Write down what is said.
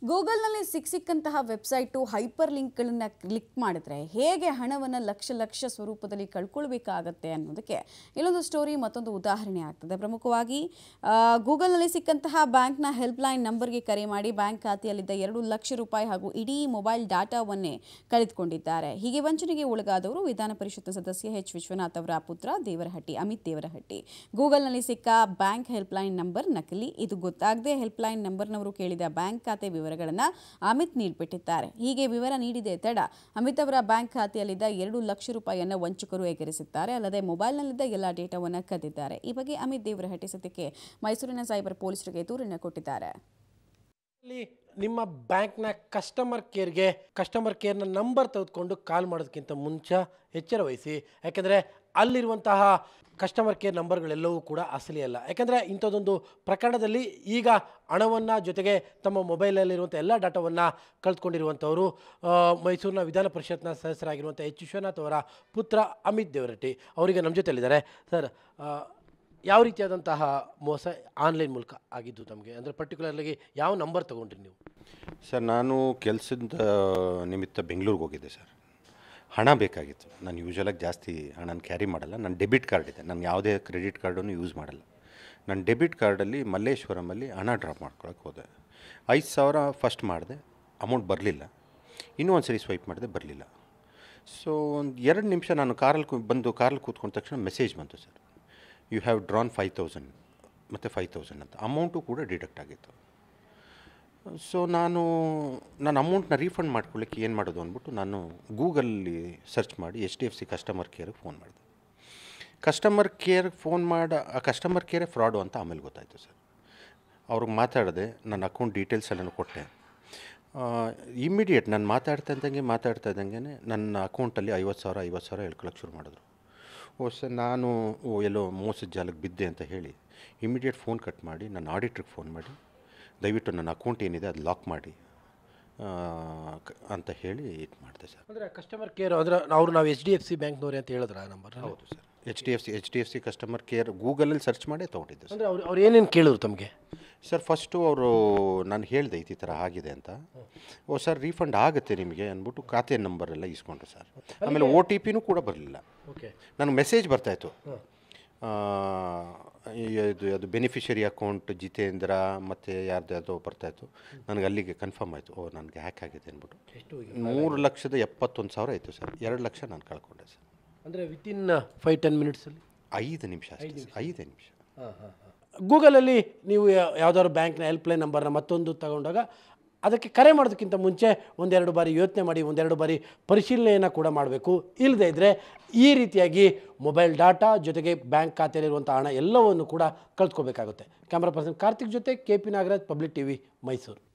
ಗೂಗಲ್ನಲ್ಲಿ ಸಿಕ್ ಸಿಕ್ಕಂತಹ ವೆಬ್ಸೈಟು ಹೈಪರ್ ಲಿಂಕ್ಗಳನ್ನು ಕ್ಲಿಕ್ ಮಾಡಿದ್ರೆ ಹೇಗೆ ಹಣವನ್ನು ಲಕ್ಷ ಲಕ್ಷ ಸ್ವರೂಪದಲ್ಲಿ ಕಳ್ಕೊಳ್ಬೇಕಾಗತ್ತೆ ಅನ್ನೋದಕ್ಕೆ ಇಲ್ಲೊಂದು ಸ್ಟೋರಿ ಮತ್ತೊಂದು ಉದಾಹರಣೆ ಆಗ್ತದೆ ಪ್ರಮುಖವಾಗಿ ಆ, ಗೂಗಲ್ನಲ್ಲಿ ಸಿಕ್ಕಂತಹ ಬ್ಯಾಂಕ್ನ ಹೆಲ್ಪ್ಲೈನ್ ನಂಬರ್ಗೆ ಕರೆ ಮಾಡಿ ಬ್ಯಾಂಕ್ ಖಾತೆಯಲ್ಲಿದ್ದ ಎರಡು ಲಕ್ಷ ರೂಪಾಯಿ ಹಾಗೂ ಇಡೀ ಮೊಬೈಲ್ ಡಾಟಾವನ್ನೇ ಕಳೆದುಕೊಂಡಿದ್ದಾರೆ ಹೀಗೆ ವಂಚನೆಗೆ ಒಳಗಾದವರು ವಿಧಾನ ಪರಿಷತ್ ಸದಸ್ಯ ಎಚ್ ವಿಶ್ವನಾಥ್ ಅವರ ಪುತ್ರ ದೇವರಹಟ್ಟಿ ಅಮಿತ್ ದೇವರಹಟ್ಟಿ ಗೂಗಲ್ನಲ್ಲಿ ಸಿಕ್ಕ ಬ್ಯಾಂಕ್ ಹೆಲ್ಪ್ಲೈನ್ ನಂಬರ್ ನಕಲಿ ಇದು ಗೊತ್ತಾಗದೆ ಹೆಲ್ಪ್ಲೈನ್ ನಂಬರ್ನವರು ಕೇಳಿದ ಬ್ಯಾಂಕ್ ಖಾತೆ ವಿವರಗಳನ್ನು ಅಮಿತ್ ನೀಡಿಬಿಟ್ಟಿದ್ದಾರೆ ಹೀಗೆ ವಿವರ ನೀಡಿದೆ ತಡ ಅಮಿತ್ ಅವರ ಬ್ಯಾಂಕ್ ಖಾತೆಯಲ್ಲಿದ್ದ ಎರಡು ಲಕ್ಷ ರೂಪಾಯಿಯನ್ನು ವಂಚಕರು ಎಗರಿಸಿದ್ದಾರೆ ಅಲ್ಲದೆ ಮೊಬೈಲ್ನಲ್ಲಿದ್ದ ಎಲ್ಲ ಡೇಟಾವನ್ನು ಕದ್ದಿದ್ದಾರೆ ಈ ಬಗ್ಗೆ ಅಮಿತ್ ದೇವರಹಟ್ಟಿ ಸದ್ಯಕ್ಕೆ ಮೈಸೂರಿನ ಸೈಬರ್ ಪೊಲೀಸರಿಗೆ ದೂರನ್ನು ಕೊಟ್ಟಿದ್ದಾರೆ ಅಲ್ಲಿ ನಿಮ್ಮ ಬ್ಯಾಂಕ್ನ ಕಸ್ಟಮರ್ ಕೇರ್ಗೆ ಕಸ್ಟಮರ್ ಕೇರ್ನ ನಂಬರ್ ತೆಗೆದುಕೊಂಡು ಕಾಲ್ ಮಾಡೋದಕ್ಕಿಂತ ಮುಂಚೆ ಎಚ್ಚರ ವಹಿಸಿ ಯಾಕೆಂದರೆ ಅಲ್ಲಿರುವಂತಹ ಕಸ್ಟಮರ್ ಕೇರ್ ನಂಬರ್ಗಳೆಲ್ಲವೂ ಕೂಡ ಅಸಲಿ ಅಲ್ಲ ಯಾಕೆಂದರೆ ಇಂಥದ್ದೊಂದು ಪ್ರಕರಣದಲ್ಲಿ ಈಗ ಹಣವನ್ನು ಜೊತೆಗೆ ತಮ್ಮ ಮೊಬೈಲಲ್ಲಿರುವಂಥ ಎಲ್ಲ ಡಾಟಾವನ್ನು ಕಳೆದುಕೊಂಡಿರುವಂಥವರು ಆ, ಮೈಸೂರಿನ ವಿಧಾನ ಪರಿಷತ್ನ ಸದಸ್ಯರಾಗಿರುವಂಥ ಎಚ್ ವಿಶ್ವನಾಥ್ ಅವರ ಪುತ್ರ ಅಮಿತ್ ದೇವರಟ್ಟಿ ಅವರಿಗೆ ನಮ್ಮ ಜೊತೆಯಲ್ಲಿದ್ದಾರೆ ಸರ್ ಆ, ಯಾವ ರೀತಿಯಾದಂತಹ ಮೋಸ ಆನ್ಲೈನ್ ಮೂಲಕ ಆಗಿದ್ದು ನಮಗೆ ಅಂದರೆ ಪರ್ಟಿಕ್ಯುಲರ್ಲಿ ಯಾವ ನಂಬರ್ ತೊಗೊಂಡ್ರಿ ನೀವು ಸರ್ ನಾನು ಕೆಲಸದ ನಿಮಿತ್ತ ಬೆಂಗಳೂರಿಗೆ ಹೋಗಿದ್ದೆ ಸರ್ ಹಣ ಬೇಕಾಗಿತ್ತು ನಾನು ಯೂಶ್ವಲಾಗಿ ಜಾಸ್ತಿ ಹಣನ ಕ್ಯಾರಿ ಮಾಡಲ್ಲ ನನ್ನ ಡೆಬಿಟ್ ಕಾರ್ಡ್ ಇದೆ ನಾನು ಯಾವುದೇ ಕ್ರೆಡಿಟ್ ಕಾರ್ಡನ್ನು ಯೂಸ್ ಮಾಡಲ್ಲ ನನ್ನ ಡೆಬಿಟ್ ಕಾರ್ಡಲ್ಲಿ ಮಲ್ಲೇಶ್ವರಮಲ್ಲಿ ಹಣ ಡ್ರಾಪ್ ಮಾಡ್ಕೊಳಕ್ಕೆ ಹೋದೆ ಐದು ಸಾವಿರ ಫಸ್ಟ್ ಮಾಡಿದೆ ಅಮೌಂಟ್ ಬರಲಿಲ್ಲ ಇನ್ನೂ ಒಂದು ಸರಿ ಸ್ವೈಪ್ ಮಾಡಿದೆ ಬರಲಿಲ್ಲ ಸೊ ಒಂದು ಎರಡು ನಿಮಿಷ ನಾನು ಕಾರಲ್ಲಿ ಕು- ಬಂದು ಕಾರಲ್ಲಿ ಕೂತ್ಕೊಂಡ ತಕ್ಷಣ ಮೆಸೇಜ್ ಬಂತು sir you have drawn five thousand ಮತ್ತು ಫೈವ್ ತೌಸಂಡ್ ಅಂತ ಅಮೌಂಟು ಕೂಡ ಡಿಡಕ್ಟ್ ಆಗಿತ್ತು ಸೊ ನಾನು ನನ್ನ ಅಮೌಂಟ್ನ ರೀಫಂಡ್ ಮಾಡ್ಕೊಳ್ಳಿಕ್ಕೆ ಏನು ಮಾಡೋದು ಅಂದ್ಬಿಟ್ಟು ನಾನು ಗೂಗಲ್ಲಿ ಸರ್ಚ್ ಮಾಡಿ H D F C customer ಕೇರಿಗೆ ಫೋನ್ ಮಾಡಿದೆ ಕಸ್ಟಮರ್ ಕೇರ್ಗೆ ಫೋನ್ ಮಾಡ ಆ ಕಸ್ಟಮರ್ ಕೇರೇ ಫ್ರಾಡು ಅಂತ ಆಮೇಲೆ ಗೊತ್ತಾಯಿತು ಸರ್ ಅವ್ರಿಗೆ ಮಾತಾಡಿದೆ ನನ್ನ ಅಕೌಂಟ್ ಡೀಟೇಲ್ಸ್ ಎಲ್ಲನೂ ಕೊಟ್ಟೆ ಇಮ್ಮಿಡಿಯೇಟ್ ನಾನು ಮಾತಾಡ್ತಾ ಇದ್ದಂಗೆ ಮಾತಾಡ್ತಾ ಇದ್ದಂಗೆ ನನ್ನ ಅಕೌಂಟಲ್ಲಿ ಐವತ್ತು ಸಾವಿರ ಐವತ್ತು ಸಾವಿರ ಹೇಳ್ಕೊಳಕ್ಕೆ ಶುರು ಮಾಡಿದ್ರು ಓ ಸರ್ ನಾನು ಓ ಎಲ್ಲೋ ಮೋಸದ ಜಾಲಕ್ಕೆ ಬಿದ್ದೆ ಅಂತ ಹೇಳಿ ಇಮಿಡಿಯೇಟ್ ಫೋನ್ ಕಟ್ ಮಾಡಿ ನನ್ನ ಆಡಿಟ್ರಿಗೆ ಫೋನ್ ಮಾಡಿ ದಯವಿಟ್ಟು ನನ್ನ ಅಕೌಂಟ್ ಏನಿದೆ ಅದು ಲಾಕ್ ಮಾಡಿ ಆ, ಕ- ಅಂತ ಹೇಳಿ ಇದು ಮಾಡಿದೆ ಸರ್ ಅಂದರೆ ಕಸ್ಟಮರ್ ಕೇರ್ ಅಂದರೆ ಅವ್ರು ನಾವು ಎಚ್ ಡಿ ಎಫ್ ಸಿ ಬ್ಯಾಂಕ್ನವ್ರೆ ಅಂತ ಹೇಳಿದ್ರ ಆ ನಂಬರ್ ಹೌದು sir H D F C H D F C customer care ಗೂಗಲಲ್ಲಿ ಸರ್ಚ್ ಮಾಡೇ ತೊಗೊಂಡಿದ್ದೆ ಸರ್ ಅಂದರೆ ಅವ್ರು ಅವ್ರು ಏನೇನು ಕೇಳಿದ್ರು ತಮಗೆ ಸರ್ ಫಸ್ಟು ಅವರು ನಾನು ಹೇಳಿದೆ ಈ ಥರ ಆಗಿದೆ ಅಂತ ಓ ಸರ್ ರೀಫಂಡ್ ಆಗುತ್ತೆ ನಿಮಗೆ ಅಂದ್ಬಿಟ್ಟು ಖಾತೆ ನಂಬರ್ ಎಲ್ಲ ಇಸ್ಕೊಂಡ್ರು ಸರ್ ಆಮೇಲೆ ಓ ಟಿ ಪಿನೂ ಕೂಡ ಬರಲಿಲ್ಲ ಓಕೆ ನನಗೆ ಮೆಸೇಜ್ ಬರ್ತಾಯಿತ್ತು ಇದು ಅದು ಬೆನಿಫಿಷರಿ ಅಕೌಂಟ್ ಜಿತೇಂದ್ರ ಮತ್ತು ಯಾರ್ದು ಯಾವುದೋ ಬರ್ತಾಯಿತ್ತು ನನಗೆ ಅಲ್ಲಿಗೆ ಕನ್ಫರ್ಮ್ ಆಯಿತು ಓ ನನಗೆ ಹ್ಯಾಕ್ ಆಗಿದೆ ಅಂದ್ಬಿಟ್ಟು ಎಷ್ಟು ಮೂರು ಲಕ್ಷದ ಎಪ್ಪತ್ತೊಂದು ಸಾವಿರ ಆಯಿತು ಸರ್ ಎರಡು ಲಕ್ಷ ನಾನು ಕಳ್ಕೊಂಡೆ ಸರ್ ಅಂದರೆ ವಿತಿನ್ ಫೈವ್ ಟೆನ್ ಮಿನಿಟ್ಸಲ್ಲಿ ಐದು ನಿಮಿಷ ಅಷ್ಟೇ ಸರ್, ಐದೇ ನಿಮಿಷ ಗೂಗಲಲ್ಲಿ ನೀವು ಯಾ- ಯಾವ್ದಾದ್ರು ಬ್ಯಾಂಕ್ನ ಹೆಲ್ಪ್ಲೈನ್ ನಂಬರ್ನ ಮತ್ತೊಂದು ತಗೊಂಡಾಗ ಅದಕ್ಕೆ ಕರೆ ಮಾಡೋದಕ್ಕಿಂತ ಮುಂಚೆ ಒಂದೆರಡು ಬಾರಿ ಯೋಚನೆ ಮಾಡಿ ಒಂದೆರಡು ಬಾರಿ ಪರಿಶೀಲನೆಯನ್ನು ಕೂಡ ಮಾಡಬೇಕು ಇಲ್ಲದೇ ಇದ್ದರೆ ಈ ರೀತಿಯಾಗಿ ಮೊಬೈಲ್ ಡಾಟಾ ಜೊತೆಗೆ ಬ್ಯಾಂಕ್ ಖಾತೆಯಲ್ಲಿರುವಂಥ ಹಣ ಎಲ್ಲವನ್ನು ಕೂಡ ಕಳ್ತ್ಕೋಬೇಕಾಗುತ್ತೆ ಕ್ಯಾಮ್ರಾ ಪರ್ಸನ್ ಕಾರ್ತಿಕ್ ಜೊತೆ K P Nagaraj public TV Mysuru